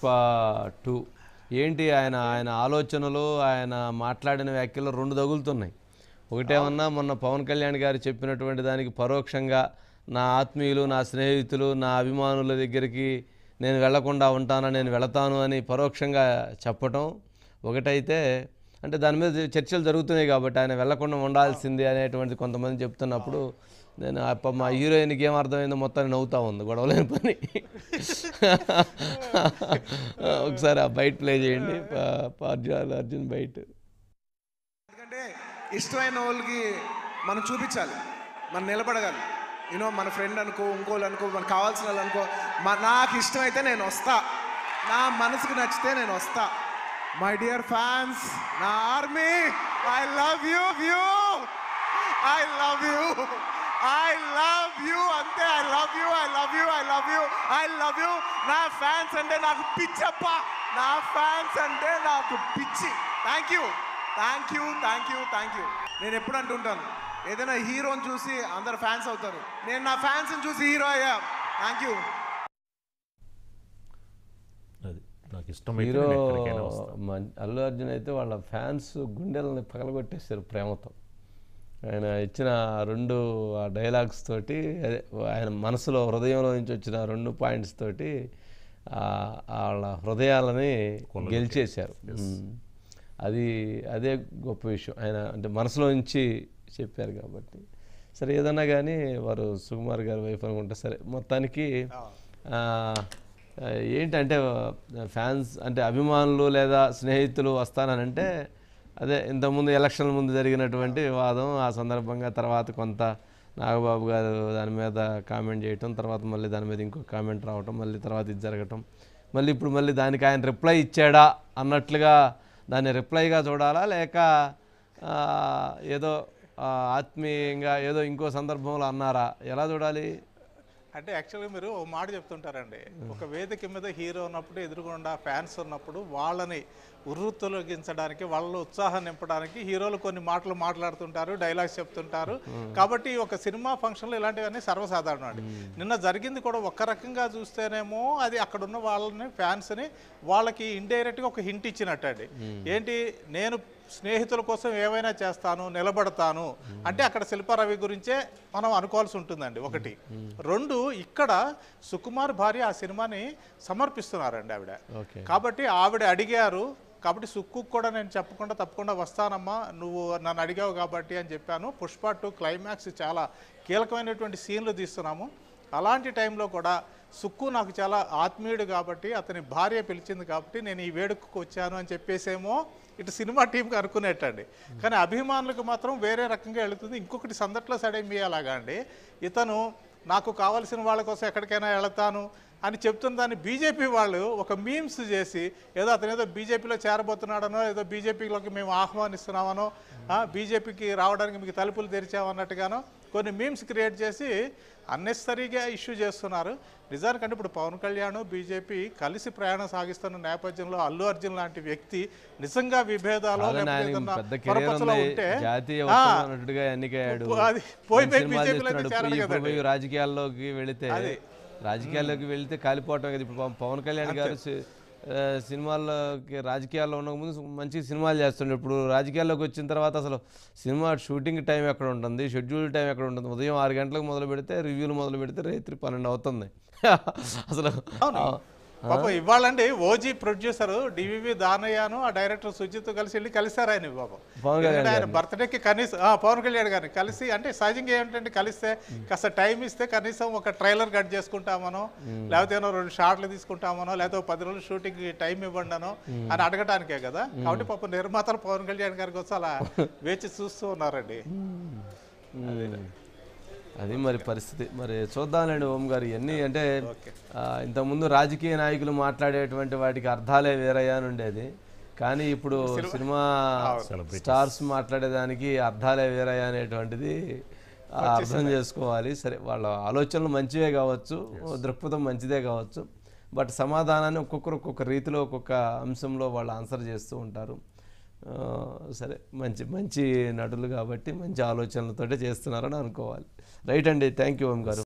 Pushpa two ఏంటి ఆయన ఆయన ఆలోచనలు ఆయన మాట్లాడిన వ్యాఖ్యలు రెండు తగులుతున్నాయి ఒకటేమన్నా మొన్న పవన్ కళ్యాణ్ గారు చెప్పినటువంటి దానికి పరోక్షంగా నా ఆత్మీయులు నా స్నేహితులు నా అభిమానుల దగ్గరికి నేను వెళ్లకుండా ఉంటాను నేను వెళతాను అని పరోక్షంగా చెప్పటం ఒకటైతే అంటే దాని మీద చర్చలు జరుగుతున్నాయి కాబట్టి ఆయన వెళ్లకుండా ఉండాల్సింది అనేటువంటిది కొంతమంది చెప్తున్నప్పుడు నేను అప్ప మా హీరోయిన్కి ఏం అర్థమైందో మొత్తాన్ని నవ్వుతా ఉంది గొడవలేని పని ఒకసారి ఆ బయట ప్లే చేయండి పా- పార్జాల్ అర్జున్ బయట ఎందుకంటే ఇష్టమైన వాళ్ళకి మనం చూపించాలి మనం నిలబడగాలి యూనో మన ఫ్రెండ్ అనుకో ఇంకోళ్ళు అనుకో మనకు కావాల్సిన వాళ్ళు అనుకో మా నాకు ఇష్టమైతే నేను వస్తా నా మనసుకు నచ్చితే నేను వస్తా మై డియర్ ఫ్యాన్స్ నా army I love you you I love you I love you అంతే I love you I love you I love you I love you నా ఫ్యాన్స్ అంటే నాకు పిచ్చప్ప నా ఫ్యాన్స్ అంటే నాకు పిచ్చి thank you thank you thank you thank you నేను ఎప్పుడు అంటుంటాను ఏదైనా హీరోని చూసి అందరు ఫ్యాన్స్ అవుతారు నేను నా ఫ్యాన్స్ని చూసి హీరో అయ్యా థ్యాంక్ యూ అది నాకు ఇష్టమైతే హీరో నేను ఎక్కడికైనా వస్తాను మన్- అల్లు అర్జున్ అయితే వాళ్ళ ఫ్యాన్స్ గుండెలని పగలగొట్టేశారు ప్రేమతో ఆయన ఇచ్చిన రెండు ఆ డైలాగ్స్ తోటి అదే ఆయన మనసులో హృదయంలో నుంచి వచ్చిన రెండు పాయింట్స్ తోటి ఆ, వాళ్ళ హృదయాలని గెలిచేశారు ఉమ్. అది అదే గొప్ప విషయం ఆయన అంటే మనసులో నుంచి చెప్పారు కాబట్టి సరే ఏదన్నా కానీ వారు సుకుమార్ గారి వైఫ్ అనుకుంటే సరే మొత్తానికి ఆ, ఆ, ఏంటంటే ఫ్యాన్స్ అంటే అభిమానులు లేదా స్నేహితులు వస్తానంటే అదే ఇంతకుముందు ఎలక్షన్ల ముందు జరిగినటువంటి వివాదం ఆ సందర్భంగా తర్వాత కొంత నాగబాబు గారు దాని మీద కామెంట్ చేయటం తర్వాత మళ్ళీ దాని మీద ఇంకో కామెంట్ రావటం మళ్ళీ తర్వాత ఇది జరగటం మళ్ళీ ఇప్పుడు మళ్ళీ దానికి ఆయన రిప్లై ఇచ్చాడా అన్నట్లుగా దాన్ని రిప్లైగా చూడాలా లేక ఆ, ఏదో ఆ, ఆత్మీయంగా ఏదో ఇంకో సందర్భంలో అన్నారా ఎలా చూడాలి అంటే యాక్చువల్గా మీరు ఓ మాట చెప్తుంటారండి ఒక వేదిక మీద హీరో ఉన్నప్పుడు ఎదురుగుండా ఫ్యాన్స్ ఉన్నప్పుడు వాళ్ళని ఉర్రూతొలగించడానికి వాళ్ళలో ఉత్సాహం నింపడానికి హీరోలు కొన్ని మాటలు మాట్లాడుతుంటారు డైలాగ్స్ చెప్తుంటారు కాబట్టి ఒక సినిమా ఫంక్షన్లో ఇలాంటివన్నీ సర్వసాధారణం అండి నిన్న జరిగింది కూడా ఒక రకంగా చూస్తేనేమో అది అక్కడ ఉన్న వాళ్ళని ఫ్యాన్స్ని వాళ్ళకి ఇండైరెక్ట్గా ఒక హింట్ ఇచ్చినట్టు అండి ఏంటి నేను స్నేహితుల కోసం ఏమైనా చేస్తాను నిలబడతాను అంటే అక్కడ శిల్పారవి గురించే మనం అనుకోవాల్సి ఉంటుందండి ఒకటి రెండు ఇక్కడ సుకుమార్ భార్య ఆ సినిమాని సమర్పిస్తున్నారండి ఆవిడ ఓకే కాబట్టి ఆవిడ అడిగారు కాబట్టి సుక్కు కూడా నేను చెప్పకుండా తప్పకుండా వస్తానమ్మా నువ్వు నన్ను అడిగావు కాబట్టి అని చెప్పాను పుష్ప టూ క్లైమాక్స్ చాలా కీలకమైనటువంటి సీన్లు తీస్తున్నాము అలాంటి టైంలో కూడా సుక్కు నాకు చాలా ఆత్మీయుడు కాబట్టి అతని భార్య పిలిచింది కాబట్టి నేను ఈ వేడుకకు వచ్చాను అని చెప్పేసేమో ఇటు సినిమా టీంకి అనుకునేటండి కానీ అభిమానులకు మాత్రం వేరే రకంగా వెళుతుంది ఇంకొకటి సందట్లో సడేమి అలాగా అండి ఇతను నాకు కావాల్సిన వాళ్ళ కోసం ఎక్కడికైనా వెళతాను అని చెప్తున్న దాన్ని బీజేపీ వాళ్ళు ఒక మీమ్స్ చేసి ఏదో అతను ఏదో బీజేపీలో చేరబోతున్నాడనో ఏదో బీజేపీలోకి మేము ఆహ్వానిస్తున్నామనో బీజేపీకి రావడానికి మీకు తలుపులు తెరిచామన్నట్టుగానో కొన్ని మీమ్స్ క్రియేట్ చేసి అన్నెసరీగా ఇష్యూ చేస్తున్నారు నిజానికంటే ఇప్పుడు పవన్ కళ్యాణ్ బీజేపీ కలిసి ప్రయాణం సాగిస్తున్న నేపథ్యంలో అల్లు అర్జున్ లాంటి వ్యక్తి నిజంగా విభేదాలు కాదని లేకపోతే ఆయన ఏదన్నా పెద్ద కెరీర్ పొరపచ్చులో ఉంది ఉంటే జాతీయ ఆ, ఉత్సవం అన్నట్టుగా ఎన్నికయ్యాడు అది పోయి పోయి సినిమాలు బీజేపీలో అయితే చేస్తున్నాడు. చేరడు ఇప్పుడు కదండి. పోయి రాజకీయాల్లోకి వెళితే రాజకీయాల్లోకి వెళితే కాలిపోవటం కదా ఇప్పుడు పవన్- పవన్ కళ్యాణ్ గారు సి- ఆ, సినిమాల్లోకి రాజకీయాల్లో ఉన్న ముందు మంచి సినిమాలు చేస్తుండే ఇప్పుడు రాజకీయాల్లోకి వచ్చిన తర్వాత అసలు సినిమా షూటింగ్ టైం ఎక్కడ ఉంటుంది షెడ్యూల్ టైం ఎక్కడ ఉంటుంది ఉదయం ఆరు గంటలకు మొదలు పెడితే రివ్యూలు మొదలు పెడితే రాత్రి పన్నెండు అవుతుంది అసలు ఆ, పాపం ఇవ్వాలండి ఓజీ ప్రొడ్యూసర్ డివివి దానయ్యను ఆ డైరెక్టర్ సుజిత్ కలిసి వెళ్ళి కలిశారు ఆయన పాపం పవన్ కళ్యాణ్ ఎందుకంటే ఆయన బర్త్డేకి కనీసం ఆ, పవన్ కళ్యాణ్ గారిని కలిసి అంటే సహజంగా ఏంటంటే కలిస్తే కాస్త టైం ఇస్తే కనీసం ఒక ట్రైలర్ కట్ చేసుకుంటామనో లేకపోతే ఏమో రెండు షార్ట్లు తీసుకుంటామనో లేకపోతే ఒక పది రోజులు షూటింగ్ టైం ఇవ్వండి అనో అని అడగటానికే కదా కాబట్టి పాపం నిర్మాతలు పవన్ కళ్యాణ్ గారి కోసం అలా వేచి చూస్తూ ఉన్నారండి అది మరి పరిస్థితి మరి చూద్దాంలేండి ఓం గారు ఇవన్నీ అంటే ఆ, ఇంతకుముందు రాజకీయ నాయకులు మాట్లాడేటువంటి వాటికి అర్థాలే వేరయ్యా అని ఉండేది కానీ ఇప్పుడు సినిమా స్టార్స్ మాట్లాడేదానికి అర్థాలే వేరయ్యా అనేటువంటిది ఆ, అర్థం చేసుకోవాలి సరే వాళ్ళ ఆలోచనలు మంచివే కావచ్చు దృక్పథం మంచిదే కావచ్చు బట్ సమాధానాన్ని ఒక్కొక్కరు ఒక్కొక్క రీతిలో ఒక్కొక్క అంశంలో వాళ్ళు ఆన్సర్ చేస్తూ ఉంటారు ఆ, సరే మంచి మంచి నటులు కాబట్టి మంచి ఆలోచనలతోటే చేస్తున్నారని అనుకోవాలి రైట్ అండి థ్యాంక్ యూ ఓం గారు